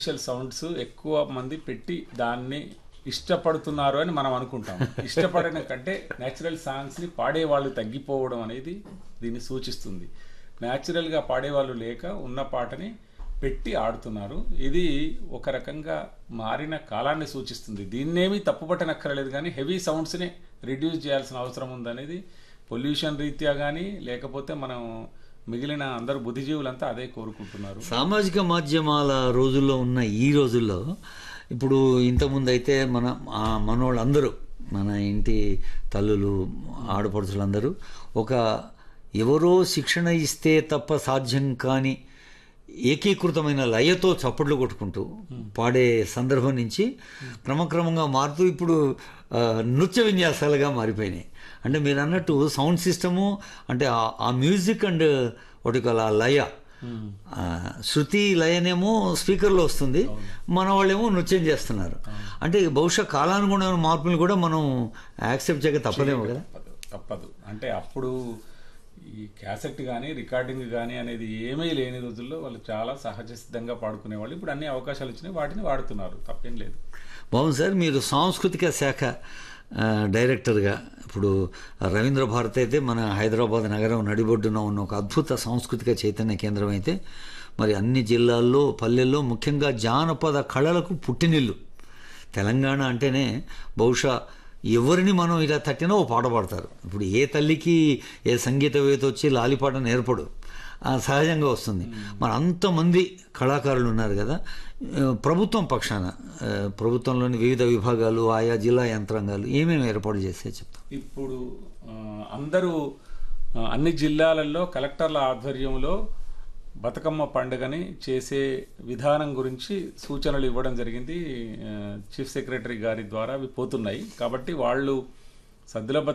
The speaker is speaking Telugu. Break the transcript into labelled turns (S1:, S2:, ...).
S1: ఆర్టిఫిషియల్ సౌండ్స్ ఎక్కువ మంది పెట్టి దాన్ని ఇష్టపడుతున్నారు అని మనం అనుకుంటాం ఇష్టపడిన కంటే న్యాచురల్ సాంగ్స్ని పాడే వాళ్ళు తగ్గిపోవడం అనేది దీన్ని సూచిస్తుంది న్యాచురల్గా పాడేవాళ్ళు లేక ఉన్న పాటని పెట్టి ఆడుతున్నారు ఇది ఒక రకంగా మారిన కాలాన్ని సూచిస్తుంది దీన్నేమి తప్పుపట్టనక్కర్లేదు కానీ హెవీ సౌండ్స్ని రిడ్యూస్ చేయాల్సిన అవసరం ఉందనేది పొల్యూషన్ రీత్యా కానీ లేకపోతే మనం మిగిలిన అందరు బుద్ధిజీవులంతా అదే కోరుకుంటున్నారు
S2: సామాజిక మాధ్యమాల రోజుల్లో ఉన్న ఈ రోజుల్లో ఇప్పుడు ఇంతకుముందు అయితే మన ఆ మనోళ్ళందరూ మన ఇంటి తల్లులు ఆడపడుచులందరూ ఒక ఎవరో శిక్షణ ఇస్తే తప్ప సాధ్యం కాని ఏకీకృతమైన లయతో చప్పట్లు కొట్టుకుంటూ పాడే సందర్భం నుంచి క్రమక్రమంగా మారుతూ ఇప్పుడు ఆ, నృత్య విన్యాసాలుగా మారిపోయినాయి అంటే మీరు అన్నట్టు సౌండ్ సిస్టము అంటే ఆ- ఆ మ్యూజిక్ అండ్ ఒకటి ఆ లయ ఆ, శృతి లయనేమో స్పీకర్లో వస్తుంది మన వాళ్ళేమో నృత్యం చేస్తున్నారు అంటే బహుశా కాలానుగుణమైన మార్పులు కూడా మనం యాక్సెప్ట్ చేయక తప్పదేమో కదా
S1: తప్పదు తప్పదు అంటే అప్పుడు ఈ క్యాసెట్ కానీ రికార్డింగ్ కానీ అనేది ఏమీ లేని రోజుల్లో వాళ్ళు చాలా సహజ సిద్ధంగా పాడుకునేవాళ్ళు ఇప్పుడు అన్ని అవకాశాలు వచ్చినాయి వాటిని వాడుతున్నారు తప్పేం లేదు
S2: బాగుంది సార్ మీరు సాంస్కృతిక శాఖ ఆ, డైరెక్టర్గా ఇప్పుడు రవీంద్ర భారత్ అయితే మన హైదరాబాద్ నగరం నడిబొడ్డున ఉన్న ఒక అద్భుత సాంస్కృతిక చైతన్య కేంద్రం అయితే మరి అన్ని జిల్లాల్లో పల్లెల్లో ముఖ్యంగా జానపద కళలకు పుట్టినిల్లు తెలంగాణ అంటేనే బహుశా ఎవరిని మనం ఇలా తట్టినా ఓ పాట పాడతారు ఇప్పుడు ఏ తల్లికి ఏ సంగీతవేత్త వచ్చి లాలిపాట నేర్పడు ఆ, సహజంగా వస్తుంది మరి అంతమంది కళాకారులు ఉన్నారు కదా ఆ, ప్రభుత్వం పక్షాన ఆ, ప్రభుత్వంలోని వివిధ విభాగాలు ఆయా జిల్లా యంత్రాంగాలు ఏమేమి ఏర్పాటు చేస్తే చెప్తాం
S1: ఇప్పుడు ఆ, అందరూ ఆ, అన్ని జిల్లాలలో కలెక్టర్ల ఆధ్వర్యంలో బతుకమ్మ పండుగని చేసే విధానం గురించి సూచనలు ఇవ్వడం జరిగింది ఆ, చీఫ్ సెక్రటరీ గారి ద్వారా అవి పోతున్నాయి కాబట్టి వాళ్ళు సద్దుల